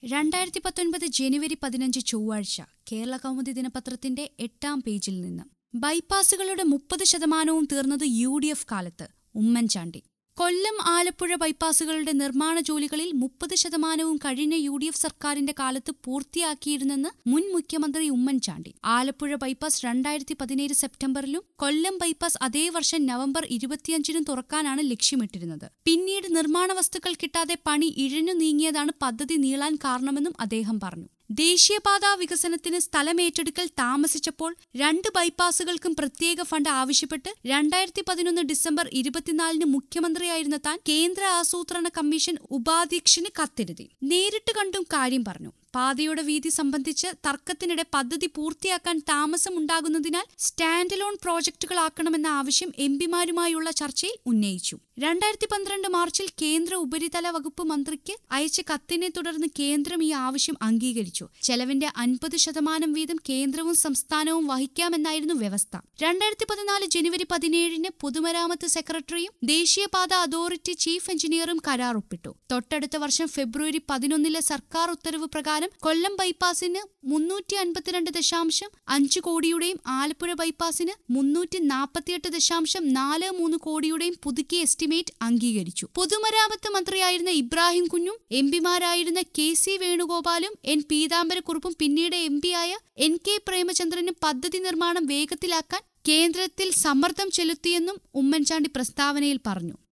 രണ്ടായിരത്തി പത്തൊൻപത് ജനുവരി പതിനഞ്ച് ചൊവ്വാഴ്ച കേരള കൗമുദി ദിനപത്രത്തിന്റെ എട്ടാം പേജിൽ നിന്ന് ബൈപ്പാസുകളുടെ മുപ്പത് ശതമാനവും തീർന്നത് യു ഡി എഫ് കാലത്ത് ഉമ്മൻചാണ്ടി കൊല്ലം ആലപ്പുഴ ബൈപ്പാസുകളുടെ നിർമ്മാണ ജോലികളിൽ മുപ്പത് ശതമാനവും കഴിഞ്ഞ യു ഡി എഫ് സർക്കാരിന്റെ കാലത്ത് പൂർത്തിയാക്കിയിരുന്നെന്ന് മുൻ മുഖ്യമന്ത്രി ഉമ്മൻചാണ്ടി ആലപ്പുഴ ബൈപ്പാസ് രണ്ടായിരത്തി പതിനേഴ് സെപ്റ്റംബറിലും കൊല്ലം ബൈപ്പാസ് അതേ വർഷം നവംബർ ഇരുപത്തിയഞ്ചിനും തുറക്കാനാണ് ലക്ഷ്യമിട്ടിരുന്നത് പിന്നീട് നിർമ്മാണ വസ്തുക്കൾ കിട്ടാതെ പണി ഇഴഞ്ഞു നീങ്ങിയതാണ് പദ്ധതി നീളാൻ കാരണമെന്നും അദ്ദേഹം പറഞ്ഞു ദേശീയപാതാ വികസനത്തിന് സ്ഥലമേറ്റെടുക്കൽ താമസിച്ചപ്പോൾ രണ്ട് ബൈപ്പാസുകൾക്കും പ്രത്യേക ഫണ്ട് ആവശ്യപ്പെട്ട് രണ്ടായിരത്തി പതിനൊന്ന് ഡിസംബർ ഇരുപത്തിനാലിന് മുഖ്യമന്ത്രിയായിരുന്ന താൻ കേന്ദ്ര ആസൂത്രണ കമ്മീഷൻ ഉപാധ്യക്ഷന് കത്തെഴുതി നേരിട്ട് കണ്ടും കാര്യം പറഞ്ഞു പാതയുടെ വീതി സംബന്ധിച്ച് തർക്കത്തിനിടെ പദ്ധതി പൂർത്തിയാക്കാൻ താമസമുണ്ടാകുന്നതിനാൽ സ്റ്റാൻഡ് ലോൺ പ്രോജക്ടുകളാക്കണമെന്ന ആവശ്യം എംപിമാരുമായുള്ള ചർച്ചയിൽ ഉന്നയിച്ചു രണ്ടായിരത്തി പന്ത്രണ്ട് മാർച്ചിൽ കേന്ദ്ര ഉപരിതല വകുപ്പ് മന്ത്രിക്ക് അയച്ച കത്തിനെ തുടർന്ന് കേന്ദ്രം ഈ ആവശ്യം അംഗീകരിച്ചു ചെലവിന്റെ അൻപത് ശതമാനം വീതം കേന്ദ്രവും സംസ്ഥാനവും വഹിക്കാമെന്നായിരുന്നു വ്യവസ്ഥ രണ്ടായിരത്തി പതിനാല് ജനുവരി പതിനേഴിന് പൊതുമരാമത്ത് സെക്രട്ടറിയും ദേശീയപാത അതോറിറ്റി ചീഫ് എഞ്ചിനീയറും കരാർ ഒപ്പിട്ടു തൊട്ടടുത്ത വർഷം ഫെബ്രുവരി പതിനൊന്നിലെ സർക്കാർ ഉത്തരവ് പ്രകാരം കൊല്ലം ബൈപ്പാസിന് മുന്നൂറ്റി അൻപത്തിരണ്ട് ദശാംശം അഞ്ച് കോടിയുടെയും ആലപ്പുഴ ബൈപ്പാസിന് മുന്നൂറ്റി നാൽപ്പത്തിയെട്ട് ദശാംശം നാല് മൂന്ന് കോടിയുടെയും പുതുക്കിയ എസ്റ്റിമേറ്റ് അംഗീകരിച്ചു പൊതുമരാമത്ത് മന്ത്രിയായിരുന്ന ഇബ്രാഹിം കുഞ്ഞും എം പിമാരായിരുന്ന കെ സി വേണുഗോപാലും എൻ പീതാംബരക്കുറുപ്പും പിന്നീട് എം പിയായ എൻ കെ പ്രേമചന്ദ്രനും പദ്ധതി നിർമ്മാണം വേഗത്തിലാക്കാൻ കേന്ദ്രത്തിൽ സമ്മർദ്ദം ചെലുത്തിയെന്നും ഉമ്മൻചാണ്ടി പ്രസ്താവനയിൽ പറഞ്ഞു